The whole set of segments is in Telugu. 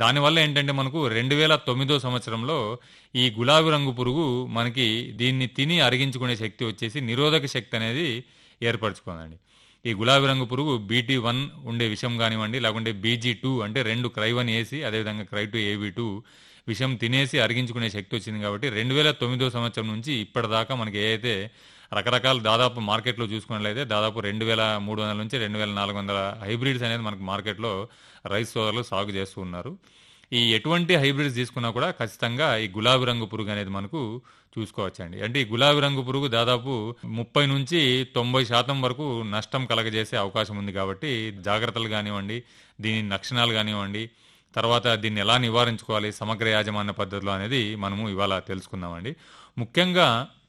దానివల్ల ఏంటంటే మనకు రెండు వేల తొమ్మిదో సంవత్సరంలో ఈ గులాబీ రంగు పురుగు మనకి దీన్ని తిని అరిగించుకునే శక్తి వచ్చేసి నిరోధక శక్తి అనేది ఏర్పరచుకుందండి ఈ గులాబీ రంగు పురుగు బీటీ వన్ ఉండే విషం కానివ్వండి లేకుంటే బీజీ టూ అంటే రెండు క్రై వన్ ఏసి అదేవిధంగా క్రై టూ ఏబీ టూ విషం తినేసి అరిగించుకునే శక్తి వచ్చింది కాబట్టి రెండు వేల తొమ్మిదో సంవత్సరం నుంచి ఇప్పటిదాకా మనకి ఏ అయితే రకరకాల దాదాపు మార్కెట్లో చూసుకున్నట్లయితే దాదాపు రెండు వేల మూడు వందల నుంచి రెండు వేల నాలుగు వందల హైబ్రిడ్స్ అనేది మనకు మార్కెట్లో రైస్ సోదరులు సాగు చేస్తూ ఉన్నారు ఈ ఎటువంటి హైబ్రిడ్స్ తీసుకున్నా కూడా ఖచ్చితంగా ఈ గులాబీ రంగు పురుగు అనేది మనకు చూసుకోవచ్చండి అంటే ఈ గులాబీ రంగు పురుగు దాదాపు ముప్పై నుంచి తొంభై శాతం వరకు నష్టం కలగజేసే అవకాశం ఉంది కాబట్టి జాగ్రత్తలు కానివ్వండి దీని లక్షణాలు కానివ్వండి తర్వాత దీన్ని ఎలా నివారించుకోవాలి సమగ్ర యాజమాన్య పద్ధతిలో అనేది మనము ఇవాళ తెలుసుకుందామండి ముఖ్యంగా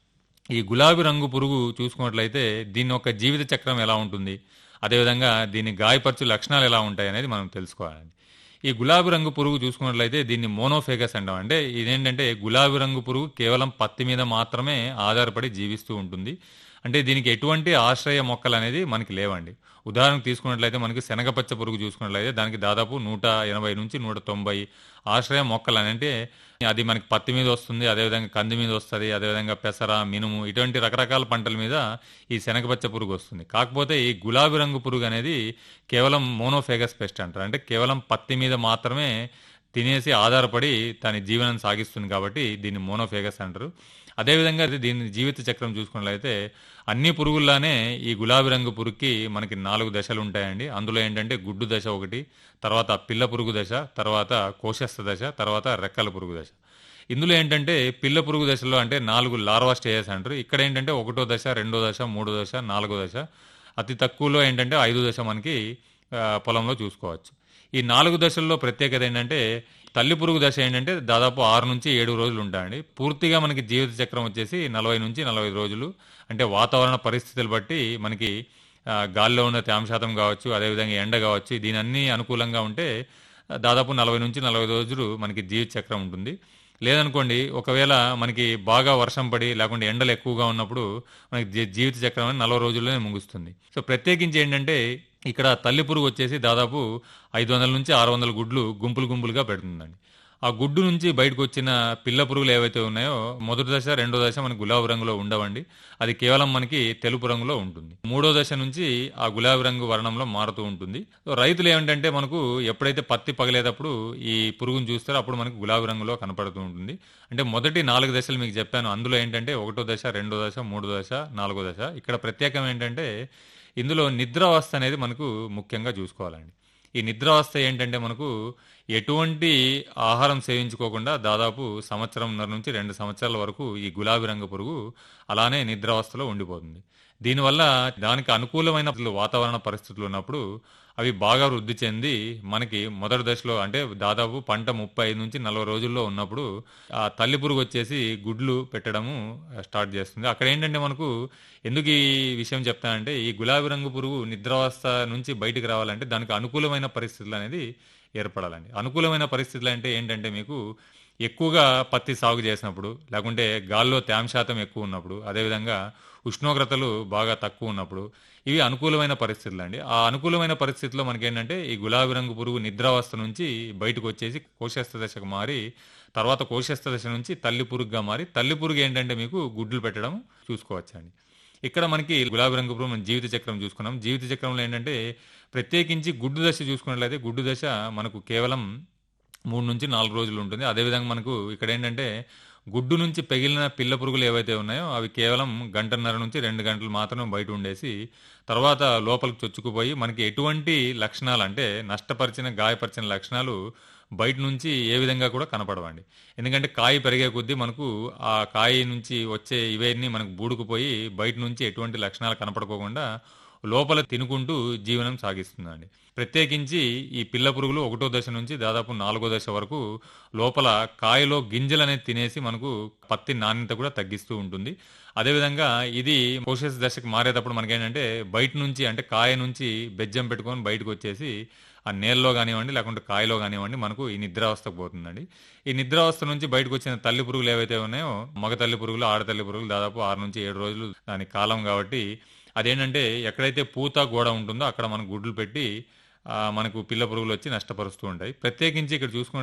ఈ గులాబీ రంగు పురుగు చూసుకున్నట్లయితే దీని యొక్క జీవిత చక్రం ఎలా ఉంటుంది అదేవిధంగా దీని గాయపరచు లక్షణాలు ఎలా ఉంటాయి అనేది మనం తెలుసుకోవాలండి ఈ గులాబీ రంగు పురుగు చూసుకున్నట్లయితే దీన్ని మోనోఫేగస్ అంటాం అంటే ఇదేంటంటే గులాబీ రంగు పురుగు కేవలం పత్తి మీద మాత్రమే ఆధారపడి జీవిస్తూ ఉంటుంది అంటే దీనికి ఎటువంటి ఆశ్రయ మొక్కలు అనేది మనకి లేవండి ఉదాహరణకు తీసుకున్నట్లయితే మనకి శనగపచ్చ పురుగు చూసుకున్నట్లయితే దానికి దాదాపు నూట ఎనభై నుంచి నూట తొంభై ఆశ్రయ మొక్కలు అని అంటే అది మనకి పత్తి మీద వస్తుంది అదేవిధంగా కంది మీద వస్తుంది అదేవిధంగా పెసర మినుము ఇటువంటి రకరకాల పంటల మీద ఈ శనగపచ్చ పురుగు వస్తుంది కాకపోతే ఈ గులాబీ రంగు పురుగు అనేది కేవలం మోనోఫేగస్ పెస్ట్ అంటారు అంటే కేవలం పత్తి మీద మాత్రమే తినేసి ఆధారపడి తన జీవనం సాగిస్తుంది కాబట్టి దీన్ని మోనోఫేగస్ అంటారు అదేవిధంగా ఇది దీని జీవిత చక్రం చూసుకున్నట్లయితే అన్ని పురుగుల్లానే ఈ గులాబీ రంగు పురుగుకి మనకి నాలుగు దశలు ఉంటాయండి అందులో ఏంటంటే గుడ్డు దశ ఒకటి తర్వాత పిల్ల పురుగు దశ తర్వాత కోశస్థ దశ తర్వాత రెక్కల పురుగు దశ ఇందులో ఏంటంటే పిల్ల పురుగు దశలో అంటే నాలుగు లార్వా స్టేజెస్ అంటారు ఇక్కడ ఏంటంటే ఒకటో దశ రెండో దశ మూడో దశ నాలుగో దశ అతి తక్కువలో ఏంటంటే ఐదు దశ మనకి ఆ, పొలంలో చూసుకోవచ్చు ఈ నాలుగు దశల్లో ప్రత్యేకత ఏంటంటే తల్లి పురుగు దశ ఏంటంటే దాదాపు ఆరు నుంచి ఏడు రోజులు ఉంటాయండి పూర్తిగా మనకి జీవిత చక్రం వచ్చేసి నలభై నుంచి నలభై రోజులు అంటే వాతావరణ పరిస్థితులు బట్టి మనకి ఆ, గాలిలో ఉన్న తేమ శాతం కావచ్చు అదేవిధంగా ఎండ కావచ్చు దీని అన్ని అనుకూలంగా ఉంటే ఆ, దాదాపు నలభై నుంచి నలభై రోజులు మనకి జీవిత చక్రం ఉంటుంది లేదనుకోండి ఒకవేళ మనకి బాగా వర్షం పడి లేకుంటే ఎండలు ఎక్కువగా ఉన్నప్పుడు మనకి జీ- జీవిత చక్రం అనేది నలభై రోజుల్లోనే ముగుస్తుంది సో ప్రత్యేకించి ఏంటంటే ఇక్కడ తల్లి పురుగు వచ్చేసి దాదాపు ఐదు వందల నుంచి ఆరు వందల గుడ్లు గుంపులు గుంపులుగా పెడుతుందండి ఆ గుడ్డు నుంచి బయటకు వచ్చిన పిల్ల పురుగులు ఏవైతే ఉన్నాయో మొదటి దశ రెండో దశ మనకి గులాబీ రంగులో ఉండవండి అది కేవలం మనకి తెలుపు రంగులో ఉంటుంది మూడో దశ నుంచి ఆ గులాబీ రంగు వర్ణంలో మారుతూ ఉంటుంది సో రైతులు ఏమిటంటే మనకు ఎప్పుడైతే పత్తి పగలేటప్పుడు ఈ పురుగును చూస్తారో అప్పుడు మనకు గులాబీ రంగులో కనపడుతూ ఉంటుంది అంటే మొదటి నాలుగు దశలు మీకు చెప్పాను అందులో ఏంటంటే ఒకటో దశ రెండో దశ మూడో దశ నాలుగో దశ ఇక్కడ ప్రత్యేకం ఏంటంటే ఇందులో నిద్రావస్థ అనేది మనకు ముఖ్యంగా చూసుకోవాలండి ఈ నిద్రావస్థ ఏంటంటే మనకు ఎటువంటి ఆహారం సేవించుకోకుండా దాదాపు సంవత్సరంన్నర నుంచి రెండు సంవత్సరాల వరకు ఈ గులాబీ రంగు పురుగు అలానే నిద్రావస్థలో ఉండిపోతుంది దీనివల్ల దానికి అనుకూలమైన వాతావరణ పరిస్థితులు ఉన్నప్పుడు అవి బాగా వృద్ధి చెంది మనకి మొదటి దశలో అంటే దాదాపు పంట ముప్పై ఐదు నుంచి నలభై రోజుల్లో ఉన్నప్పుడు ఆ తల్లి పురుగు వచ్చేసి గుడ్లు పెట్టడము స్టార్ట్ చేస్తుంది అక్కడ ఏంటంటే మనకు ఎందుకు ఈ విషయం చెప్తానంటే ఈ గులాబీ రంగు పురుగు నిద్రావస్థ నుంచి బయటికి రావాలంటే దానికి అనుకూలమైన పరిస్థితులు అనేది ఏర్పడాలండి అనుకూలమైన పరిస్థితులు అంటే ఏంటంటే మీకు ఎక్కువగా పత్తి సాగు చేసినప్పుడు లేకుంటే గాల్లో తేమ శాతం ఎక్కువ ఉన్నప్పుడు అదేవిధంగా ఉష్ణోగ్రతలు బాగా తక్కువ ఉన్నప్పుడు ఇవి అనుకూలమైన పరిస్థితులు అండి ఆ అనుకూలమైన పరిస్థితుల్లో మనకేంటంటే ఈ గులాబీ రంగు పురుగు నిద్రావస్థ నుంచి బయటకు వచ్చేసి కోశస్థ దశకు మారి తర్వాత కోశస్థ దశ నుంచి తల్లి పురుగుగా మారి తల్లి పురుగు ఏంటంటే మీకు గుడ్లు పెట్టడం చూసుకోవచ్చండి ఇక్కడ మనకి గులాబీ రంగు పురుగు మనం జీవిత చక్రం చూసుకున్నాం జీవిత చక్రంలో ఏంటంటే ప్రత్యేకించి గుడ్డు దశ చూసుకున్నట్లయితే గుడ్డు దశ మనకు కేవలం మూడు నుంచి నాలుగు రోజులు ఉంటుంది అదేవిధంగా మనకు ఇక్కడ ఏంటంటే గుడ్డు నుంచి పెగిలిన పిల్ల పురుగులు ఏవైతే ఉన్నాయో అవి కేవలం గంటన్నర నుంచి రెండు గంటలు మాత్రమే బయట ఉండేసి తర్వాత లోపలికి చొచ్చుకుపోయి మనకి ఎటువంటి లక్షణాలు అంటే నష్టపరిచిన గాయపరిచిన లక్షణాలు బయట నుంచి ఏ విధంగా కూడా కనపడవండి ఎందుకంటే కాయ పెరిగే కొద్దీ మనకు ఆ కాయ నుంచి వచ్చే ఇవన్నీ మనకు బూడుకుపోయి బయట నుంచి ఎటువంటి లక్షణాలు కనపడకోకుండా లోపల తినుకుంటూ జీవనం సాగిస్తుందండి ప్రత్యేకించి ఈ పిల్ల పురుగులు ఒకటో దశ నుంచి దాదాపు నాలుగో దశ వరకు లోపల కాయలో గింజలు అనేది తినేసి మనకు పత్తి నాణ్యత కూడా తగ్గిస్తూ ఉంటుంది అదేవిధంగా ఇది పోషస్ దశకు మారేటప్పుడు మనకేంటంటే బయట నుంచి అంటే కాయ నుంచి బెజ్జం పెట్టుకొని బయటకు వచ్చేసి ఆ నేలలో కానివ్వండి లేకుంటే కాయలో కానివ్వండి మనకు ఈ నిద్రావస్థకు పోతుందండి ఈ నిద్రావస్థ నుంచి బయటకు వచ్చిన తల్లి పురుగులు ఏవైతే ఉన్నాయో మగ తల్లి పురుగులు ఆడతల్లి పురుగులు దాదాపు ఆరు నుంచి ఏడు రోజులు దాని కాలం కాబట్టి అదేంటంటే ఎక్కడైతే పూత గోడ ఉంటుందో అక్కడ మనం గుడ్లు పెట్టి ఆ, మనకు పిల్ల పురుగులు వచ్చి నష్టపరుస్తూ ఉంటాయి ప్రత్యేకించి ఇక్కడ చూసుకుంటే